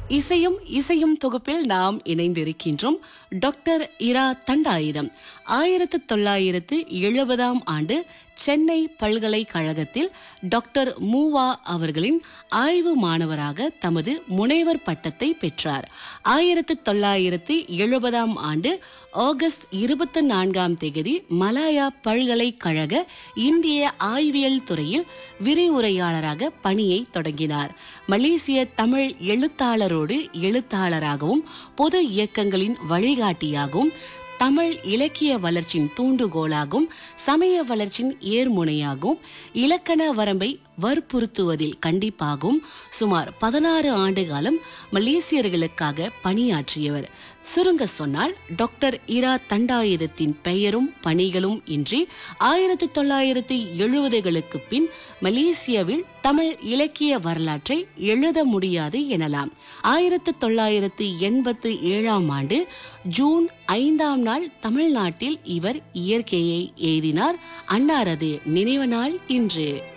இசையும் இசையும் தொகுப்பில் நாம் இணைந்திருக்கின்றோம் டாக்டர் இரா தண்டாயுதம் ஆயிரத்து தொள்ளாயிரத்து எழுபதாம் ஆண்டு சென்னை பல்கலைக்கழகத்தில் டாக்டர் மூவா அவர்களின் ஆய்வு மாணவராக தமது முனைவர் பட்டத்தை பெற்றார் ஆயிரத்து தொள்ளாயிரத்து எழுபதாம் ஆண்டு ஆகஸ்ட் இருபத்தி நான்காம் தேதி மலாயா பல்கலைக்கழக இந்திய ஆய்வியல் துறையில் விரிவுரையாளராக பணியை தொடங்கினார் மலேசிய தமிழ் எழுத்தாளரோடு எழுத்தாளராகவும் பொது இயக்கங்களின் வழிகாட்டியாகவும் தமிழ் இலக்கிய வளர்ச்சியின் தூண்டுகோலாகவும் சமய வளர்ச்சியின் ஏர்முனையாகவும் இலக்கண வரம்பை வற்புறுத்துவதில் கண்டிப்பாகவும் சுமார் பதினாறு ஆண்டு காலம் மலேசியர்களுக்காக பணியாற்றியவர் சுருங்க சொன்னால் டாக்டர் இரா தண்டாயுதத்தின் பெயரும் பணிகளும் இன்றி ஆயிரத்தி தொள்ளாயிரத்தி எழுபதுகளுக்கு பின் மலேசியாவில் தமிழ் இலக்கிய வரலாற்றை எழுத முடியாது எனலாம் ஆயிரத்தி தொள்ளாயிரத்தி எண்பத்தி ஏழாம் ஆண்டு ஜூன் ஐந்தாம் நாள் தமிழ்நாட்டில் இவர் இயற்கையை எழுதினார் அன்னாரது நினைவு நாள் இன்று